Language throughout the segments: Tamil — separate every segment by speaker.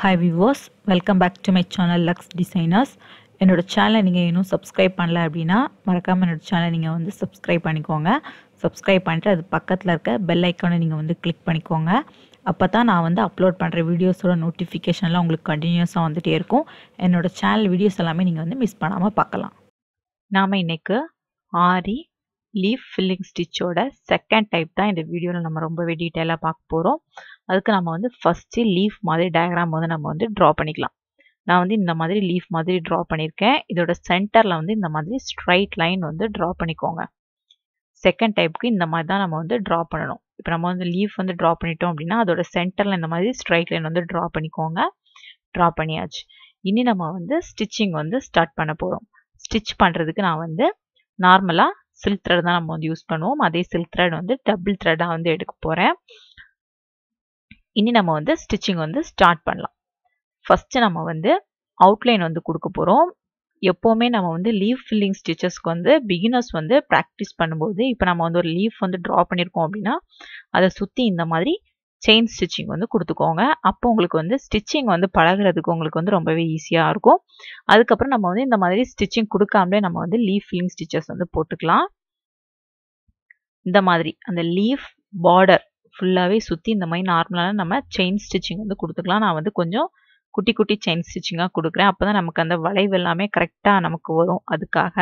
Speaker 1: ஹாய் விவோஸ் welcome back to my channel Lux designers என்னோட சேனலை நீங்கள் இன்னும் சப்ஸ்கிரைப் பண்ணல அப்படின்னா மறக்காமல் என்னோட சேனலை நீங்கள் வந்து சப்ஸ்கிரைப் பண்ணிக்கோங்க சப்ஸ்கிரைப் பண்ணிட்டு அது பக்கத்தில் இருக்க பெல் ஐக்கானை நீங்கள் வந்து கிளிக் பண்ணிக்கோங்க அப்போ தான் நான் வந்து அப்லோட் பண்ணுற வீடியோஸோட நோட்டிஃபிகேஷன்லாம் உங்களுக்கு கண்டினியூஸாக வந்துகிட்டே இருக்கும் என்னோட சேனல் வீடியோஸ் எல்லாமே நீங்கள் வந்து மிஸ் பண்ணாமல் பார்க்கலாம் நாம் இன்றைக்கு ஆரி லீஃப் ஃபில்லிங் ஸ்டிச்சோட செகண்ட் டைப் தான் இந்த வீடியோவில் நம்ம ரொம்பவே டீட்டெயிலாக பார்க்க போகிறோம் அதுக்கு நம்ம வந்து ஃபஸ்ட்டு லீஃப் மாதிரி டயக்ராம் வந்து நம்ம வந்து ட்ரா பண்ணிக்கலாம் நான் வந்து இந்த மாதிரி லீஃப் மாதிரி ட்ரா பண்ணியிருக்கேன் இதோட சென்டரில் வந்து இந்த மாதிரி ஸ்ட்ரைட் லைன் வந்து ட்ரா பண்ணிக்கோங்க செகண்ட் டைப்புக்கு இந்த மாதிரி தான் நம்ம வந்து ட்ரா பண்ணணும் இப்போ நம்ம வந்து லீஃப் வந்து ட்ரா பண்ணிட்டோம் அப்படின்னா அதோட சென்டரில் இந்த மாதிரி ஸ்ட்ரைட் லைன் வந்து ட்ரா பண்ணிக்கோங்க ட்ரா பண்ணியாச்சு இனி நம்ம வந்து ஸ்டிச்சிங் வந்து ஸ்டார்ட் பண்ண போகிறோம் ஸ்டிச் பண்ணுறதுக்கு நான் வந்து நார்மலாக சில்க் த்ரெட் தான் நம்ம வந்து யூஸ் பண்ணுவோம் அதே சில்க் த்ரெட் வந்து டபுள் த்ரெட்டாக வந்து எடுக்க போகிறேன் இனி நம்ம வந்து ஸ்டிச்சிங் வந்து ஸ்டார்ட் பண்ணலாம் ஃபஸ்ட்டு நம்ம வந்து அவுட்லைன் வந்து கொடுக்க போகிறோம் எப்போவுமே நம்ம வந்து லீஃப் ஃபில்லிங் ஸ்டிச்சஸ்க்கு வந்து பிகினர்ஸ் வந்து ப்ராக்டிஸ் பண்ணும்போது இப்போ நம்ம வந்து ஒரு லீஃப் வந்து ட்ரா பண்ணியிருக்கோம் அப்படின்னா அதை சுற்றி இந்த மாதிரி செயின் ஸ்டிச்சிங் வந்து கொடுத்துக்கோங்க அப்போ உங்களுக்கு வந்து ஸ்டிச்சிங் வந்து பழகிறதுக்கு உங்களுக்கு வந்து ரொம்பவே ஈஸியாக இருக்கும் அதுக்கப்புறம் நம்ம வந்து இந்த மாதிரி ஸ்டிச்சிங் கொடுக்காமலே நம்ம வந்து லீஃப் ஃபில்லிங் ஸ்டிச்சஸ் வந்து போட்டுக்கலாம் இந்த மாதிரி அந்த லீஃப் பார்டர் ஃபுல்லாகவே சுற்றி இந்த மாதிரி நார்மலான நம்ம செயின் ஸ்டிச்சிங் வந்து கொடுத்துக்கலாம் நான் வந்து கொஞ்சம் குட்டி குட்டி செயின் ஸ்டிச்சிங்காக கொடுக்குறேன் அப்போ தான் நமக்கு அந்த வளைவு எல்லாமே கரெக்டாக நமக்கு வரும் அதுக்காக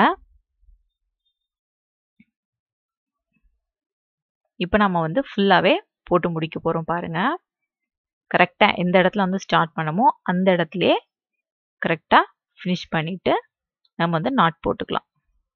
Speaker 1: இப்போ நம்ம வந்து ஃபுல்லாகவே போட்டு முடிக்க போகிறோம் பாருங்கள் கரெக்டாக எந்த இடத்துல வந்து ஸ்டார்ட் பண்ணமோ அந்த இடத்துலையே கரெக்டாக ஃபினிஷ் பண்ணிவிட்டு நம்ம வந்து நாட் போட்டுக்கலாம்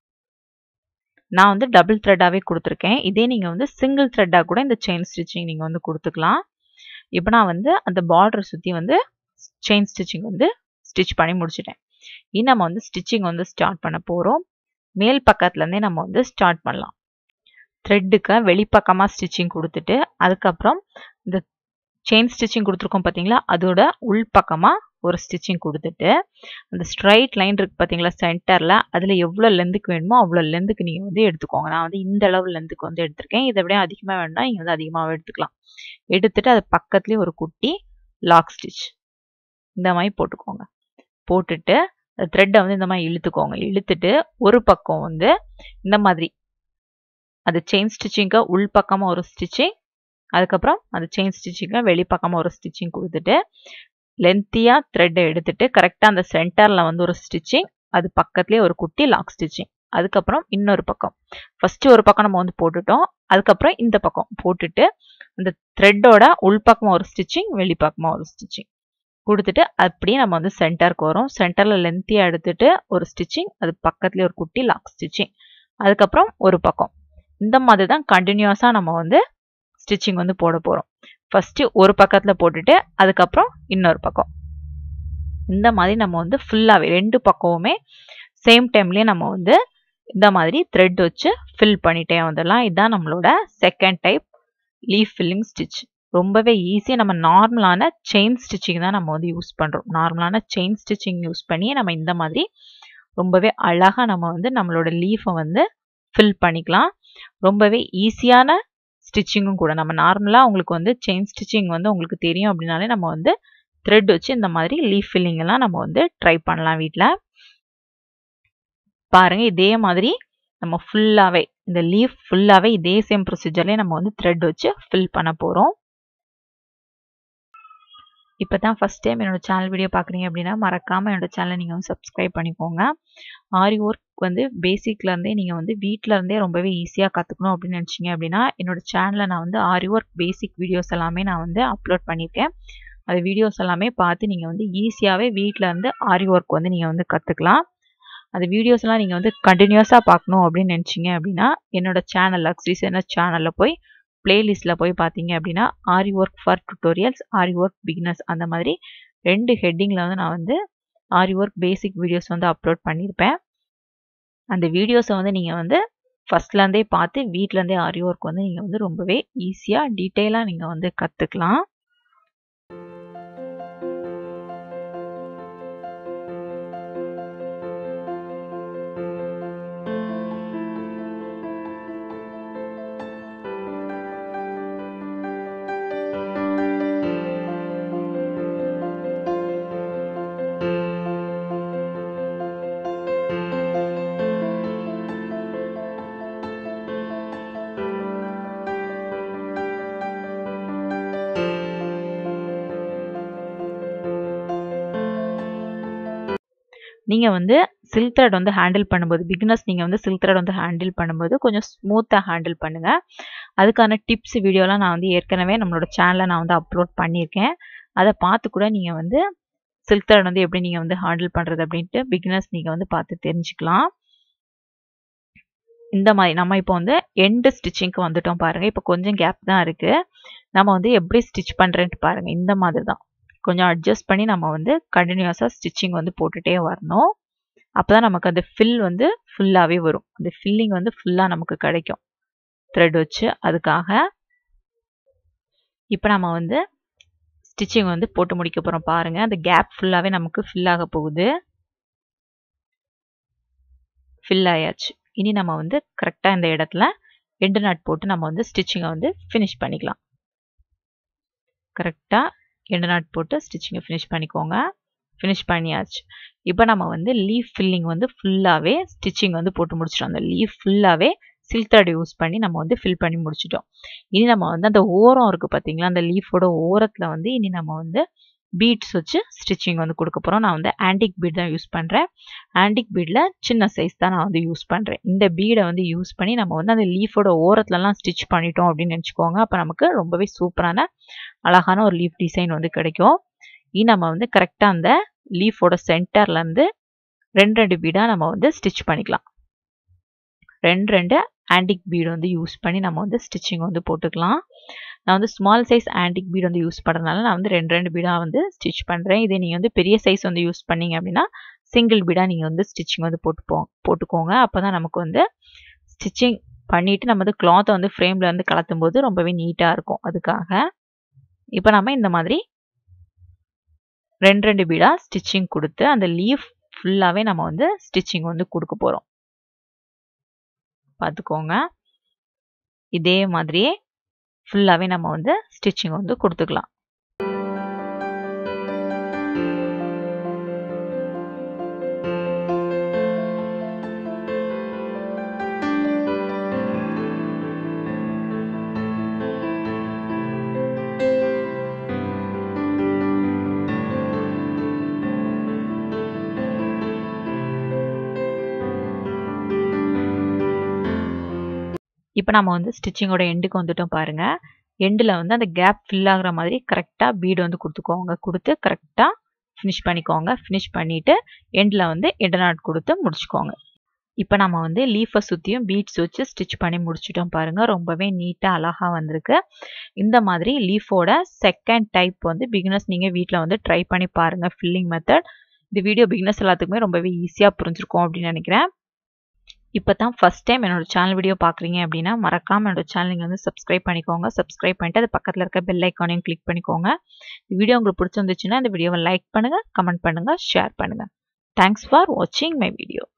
Speaker 1: நான் வந்து டபுள் த்ரெட்டாகவே கொடுத்துருக்கேன் இதே நீங்கள் வந்து சிங்கிள் த்ரெட்டாக கூட இந்த செயின் ஸ்டிச்சிங் நீங்கள் வந்து கொடுத்துக்கலாம் இப்போ நான் வந்து அந்த பார்டர் சுற்றி வந்து செயின் ஸ்டிச்சிங் வந்து ஸ்டிச் பண்ணி முடிச்சிட்டேன் இனி நம்ம வந்து ஸ்டிச்சிங் வந்து ஸ்டார்ட் பண்ண போகிறோம் மேல் பக்கத்துலேருந்தே நம்ம வந்து ஸ்டார்ட் பண்ணலாம் த்ரெட்டுக்கு வெளிப்பக்கமாக ஸ்டிச்சிங் கொடுத்துட்டு அதுக்கப்புறம் இந்த செயின் ஸ்டிச்சிங் கொடுத்துருக்கோம் பார்த்தீங்களா அதோட உள்பக்கமாக ஒரு ஸ்டிச்சிங் கொடுத்துட்டு அந்த ஸ்ட்ரைட் லைன் இருக்குது பார்த்தீங்களா சென்டரில் அதில் எவ்வளோ லென்த்துக்கு வேணுமோ அவ்வளோ லென்த்துக்கு நீங்கள் வந்து எடுத்துக்கோங்க நான் வந்து இந்த அளவு லென்த்துக்கு வந்து எடுத்திருக்கேன் இதை விட அதிகமாக வேணும்னா நீங்கள் வந்து அதிகமாக எடுத்துக்கலாம் எடுத்துட்டு அது பக்கத்துலேயே ஒரு குட்டி லாக் ஸ்டிச் இந்த மாதிரி போட்டுக்கோங்க போட்டுட்டு த்ரெட்டை வந்து இந்த மாதிரி இழுத்துக்கோங்க இழுத்துட்டு ஒரு பக்கம் வந்து இந்த மாதிரி அது செயின் ஸ்டிச்சிங்க்கு உள் பக்கமாக ஒரு ஸ்டிச்சிங் அதுக்கப்புறம் அந்த செயின் ஸ்டிச்சிங்கை வெளிப்பக்கமாக ஒரு ஸ்டிச்சிங் கொடுத்துட்டு லென்த்தியாக த்ரெட்டை எடுத்துட்டு கரெக்டாக அந்த சென்டரில் வந்து ஒரு ஸ்டிச்சிங் அது பக்கத்துலேயே ஒரு குட்டி லாக் ஸ்டிச்சிங் அதுக்கப்புறம் இன்னொரு பக்கம் ஃபஸ்ட்டு ஒரு பக்கம் நம்ம வந்து போட்டுட்டோம் அதுக்கப்புறம் இந்த பக்கம் போட்டுட்டு அந்த த்ரெட்டோட உள்பக்கமாக ஒரு ஸ்டிச்சிங் வெளிப்பக்கமாக ஒரு ஸ்டிச்சிங் கொடுத்துட்டு அப்படியே நம்ம வந்து சென்டருக்கு வரும் சென்டரில் லென்த்தியாக எடுத்துட்டு ஒரு ஸ்டிச்சிங் அது பக்கத்துலேயே ஒரு குட்டி லாக் ஸ்டிச்சிங் அதுக்கப்புறம் ஒரு பக்கம் இந்த மாதிரி தான் கண்டினியூஸாக நம்ம வந்து ஸ்டிச்சிங் வந்து போட போகிறோம் ஃபஸ்ட்டு ஒரு பக்கத்தில் போட்டுட்டு அதுக்கப்புறம் இன்னொரு பக்கம் இந்த மாதிரி நம்ம வந்து ஃபுல்லாகவே ரெண்டு பக்கமுமே சேம் டைம்லேயே நம்ம வந்து இந்த மாதிரி த்ரெட் வச்சு ஃபில் பண்ணிட்டே வந்துடலாம் இதுதான் நம்மளோட second type leaf filling stitch ரொம்பவே ஈஸியாக நம்ம நார்மலான செயின் ஸ்டிச்சிங் தான் நம்ம வந்து யூஸ் பண்ணுறோம் நார்மலான செயின் ஸ்டிச்சிங் யூஸ் பண்ணி நம்ம இந்த மாதிரி ரொம்பவே அழகாக நம்ம வந்து நம்மளோட லீஃபை வந்து ஃபில் பண்ணிக்கலாம் ரொம்பவே ஈஸியான ஸ்டிச்சிங்கும் கூட நம்ம நார்மலாக உங்களுக்கு வந்து செயின் ஸ்டிச்சிங் வந்து உங்களுக்கு தெரியும் அப்படின்னாலே நம்ம வந்து த்ரெட் வச்சு இந்த மாதிரி லீஃப் ஃபில்லிங் எல்லாம் நம்ம வந்து ட்ரை பண்ணலாம் வீட்டில் பாருங்க இதே மாதிரி நம்ம ஃபுல்லாகவே இந்த லீஃப் ஃபுல்லாகவே இதே சேம் ப்ரொசீஜர்லேயே நம்ம வந்து த்ரெட் வச்சு ஃபில் பண்ண போகிறோம் இப்போ தான் ஃபஸ்ட் டைம் என்னோட சேனல் வீடியோ பார்க்குறீங்க அப்படின்னா மறக்காமல் என்னோட சேனலை நீங்கள் வந்து சப்ஸ்கிரைப் பண்ணிக்கோங்க ஆரி ஒர்க் வந்து பேசிக்லேருந்தே நீங்கள் வந்து வீட்டிலருந்தே ரொம்பவே ஈஸியாக கற்றுக்கணும் அப்படின்னு நினச்சிங்க அப்படின்னா என்னோட சேனலில் நான் வந்து ஆரி ஒர்க் பேசிக் வீடியோஸ் எல்லாமே நான் வந்து அப்லோட் பண்ணியிருக்கேன் அது வீடியோஸ் எல்லாமே பார்த்து நீங்கள் வந்து ஈஸியாகவே வீட்டில் இருந்து ஆரி ஒர்க் வந்து நீங்கள் வந்து கற்றுக்கலாம் அந்த வீடியோஸ்லாம் நீங்கள் வந்து கண்டினியூஸாக பார்க்கணும் அப்படின்னு நினச்சிங்க அப்படின்னா என்னோட சேனல் லக்ஸ் டிசைனர் சேனலில் போய் பிளேலிஸ்ட்டில் போய் பார்த்தீங்க அப்படின்னா aari work for tutorials aari work beginners அந்த மாதிரி ரெண்டு ஹெட்டிங்கில் வந்து நான் வந்து ஆரி ஒர்க் பேசிக் வீடியோஸ் வந்து அப்லோட் பண்ணியிருப்பேன் அந்த வீடியோஸை வந்து நீங்கள் வந்து ஃபஸ்ட்லேருந்தே பார்த்து வீட்டிலேருந்தே ஆரி ஒர்க் வந்து நீங்கள் வந்து ரொம்பவே ஈஸியாக டீட்டெயிலாக நீங்கள் வந்து கற்றுக்கலாம் நீங்கள் வந்து சில்க் த்ரெட் வந்து ஹேண்டில் பண்ணும்போது பிகினர்ஸ் நீங்கள் வந்து சில்க் த்ரெட் வந்து ஹேண்டில் பண்ணும்போது கொஞ்சம் ஸ்மூத்தாக ஹேண்டில் பண்ணுங்கள் அதுக்கான டிப்ஸ் வீடியோலாம் நான் வந்து ஏற்கனவே நம்மளோட சேனலில் நான் வந்து அப்லோட் பண்ணியிருக்கேன் அதை பார்த்து கூட நீங்கள் வந்து சில்க் த்ரெட் வந்து எப்படி நீங்கள் வந்து ஹேண்டில் பண்ணுறது அப்படின்ட்டு பிகினர்ஸ் நீங்கள் வந்து பார்த்து தெரிஞ்சுக்கலாம் இந்த மாதிரி நம்ம இப்போ வந்து எண்டு ஸ்டிச்சிங்க்கு வந்துட்டோம் பாருங்கள் இப்போ கொஞ்சம் கேப் தான் இருக்குது நம்ம வந்து எப்படி ஸ்டிச் பண்ணுறேன்ட்டு பாருங்கள் இந்த மாதிரி தான் கொஞ்சம் அட்ஜஸ்ட் பண்ணி நம்ம வந்து கண்டினியூஸாக ஸ்டிச்சிங் வந்து போட்டுகிட்டே வரணும் அப்போ தான் நமக்கு அந்த ஃபில் வந்து ஃபுல்லாகவே வரும் அந்த ஃபில்லிங் வந்து ஃபுல்லாக நமக்கு கிடைக்கும் த்ரெட் வச்சு அதுக்காக இப்போ நம்ம வந்து ஸ்டிச்சிங் வந்து போட்டு முடிக்க போகிறோம் பாருங்கள் அந்த கேப் ஃபுல்லாகவே நமக்கு ஃபில் ஆக போகுது ஃபில் ஆயாச்சு இனி நம்ம வந்து கரெக்டாக இந்த இடத்துல எண்டு நாட் போட்டு நம்ம வந்து ஸ்டிச்சிங்கை வந்து ஃபினிஷ் பண்ணிக்கலாம் கரெக்டாக எண்டு நாட் போட்டு ஸ்டிச்சிங்கை ஃபினிஷ் பண்ணிக்கோங்க ஃபினிஷ் பண்ணியாச்சு இப்போ நம்ம வந்து லீஃப் ஃபில்லிங் வந்து ஃபுல்லாகவே ஸ்டிச்சிங் வந்து போட்டு முடிச்சிட்டோம் அந்த லீஃப் ஃபுல்லாகவே சில்க் த்ரெட் யூஸ் பண்ணி நம்ம வந்து ஃபில் பண்ணி முடிச்சிட்டோம் இனி நம்ம வந்து அந்த ஓரம் இருக்குது பார்த்தீங்களா அந்த லீஃபோட ஓரத்தில் வந்து இனி நம்ம வந்து பீட்ஸ் வச்சு ஸ்டிச்சிங் வந்து கொடுக்க போகிறோம் நான் வந்து ஆன்டிக் பீட் தான் யூஸ் பண்ணுறேன் ஆன்டிக் பீடில் சின்ன சைஸ் தான் நான் வந்து யூஸ் பண்ணுறேன் இந்த பீடை வந்து யூஸ் பண்ணி நம்ம வந்து அந்த லீஃபோட ஓரத்துலலாம் ஸ்டிச் பண்ணிட்டோம் அப்படின்னு நினச்சிக்கோங்க அப்போ நமக்கு ரொம்பவே சூப்பரான அழகான ஒரு லீஃப் டிசைன் வந்து கிடைக்கும் இனி நம்ம வந்து கரெக்டாக அந்த லீஃபோட சென்டர்லேருந்து ரெண்டு ரெண்டு பீடாக நம்ம வந்து ஸ்டிச் பண்ணிக்கலாம் ரெண்டு ரெண்டு ஆன்டிக் பீடு வந்து யூஸ் பண்ணி நம்ம வந்து ஸ்டிச்சிங் வந்து போட்டுக்கலாம் நான் வந்து ஸ்மால் சைஸ் ஆன்டிக் பீட் வந்து யூஸ் பண்ணுறதுனால நான் வந்து ரெண்டு ரெண்டு பீடாக வந்து ஸ்டிச் பண்ணுறேன் இதே நீங்கள் வந்து பெரிய சைஸ் வந்து யூஸ் பண்ணீங்க அப்படின்னா சிங்கிள் பீடாக நீங்கள் வந்து ஸ்டிச்சிங் வந்து போட்டுப்போ போட்டுக்கோங்க அப்போ தான் நமக்கு வந்து ஸ்டிச்சிங் பண்ணிவிட்டு நம்ம வந்து கிளாத்தை வந்து ஃப்ரேமில் வந்து கலத்தும் போது ரொம்பவே நீட்டாக இருக்கும் அதுக்காக இப்போ நம்ம இந்த மாதிரி ரெண்டு ரெண்டு பீடாக ஸ்டிச்சிங் கொடுத்து அந்த லீஃப் ஃபுல்லாகவே நம்ம வந்து ஸ்டிச்சிங் வந்து கொடுக்க போகிறோம் பார்த்துக்கோங்க இதே மாதிரியே ஃபுல்லாகவே நம்ம வந்து ஸ்டிச்சிங் வந்து கொடுத்துக்கலாம் இப்போ நம்ம வந்து ஸ்டிச்சிங்கோட எண்டுக்கு வந்துட்டோம் பாருங்கள் எண்டில் வந்து அந்த கேப் ஃபில் ஆகுற மாதிரி கரெக்டாக பீடு வந்து கொடுத்துக்கோங்க கொடுத்து கரெக்டாக ஃபினிஷ் பண்ணிக்கோங்க ஃபினிஷ் பண்ணிவிட்டு எண்டில் வந்து எண்டு நாட் கொடுத்து முடிச்சுக்கோங்க இப்போ நம்ம வந்து லீஃபை சுற்றியும் பீட்ஸ் வச்சு ஸ்டிச் பண்ணி முடிச்சிட்டோம் பாருங்கள் ரொம்பவே நீட்டாக அழகாக வந்திருக்கு இந்த மாதிரி லீஃபோட செகண்ட் டைப் வந்து பிகினர்ஸ் நீங்கள் வீட்டில் வந்து ட்ரை பண்ணி பாருங்கள் ஃபில்லிங் மெத்தட் இந்த வீடியோ பிகினர்ஸ் எல்லாத்துக்குமே ரொம்பவே ஈஸியாக புரிஞ்சிருக்கும் அப்படின்னு நினைக்கிறேன் இப்போ தான் ஃபஸ்ட் டைம் என்னோட சேனல் வீடியோ பார்க்குறீங்க அப்படின்னா மறக்காமல் என்னோட சேனல் நீங்கள் வந்து சப்ஸ்கிரைப் பண்ணிக்கோங்க சப்ஸ்கிரைப் பண்ணிட்டு அது பக்கத்தில் இருக்க பெல் ஐக்கானையும் கிளிக் பண்ணிக்கோங்க இந்த வீடியோ உங்களுக்கு பிடிச்சிருந்துச்சுன்னா இந்த வீடியோவை லைக் பண்ணுங்கள் கமெண்ட் பண்ணுங்கள் ஷேர் பண்ணுங்கள் தேங்க்ஸ் ஃபார் வாட்சிங் மை வீடியோ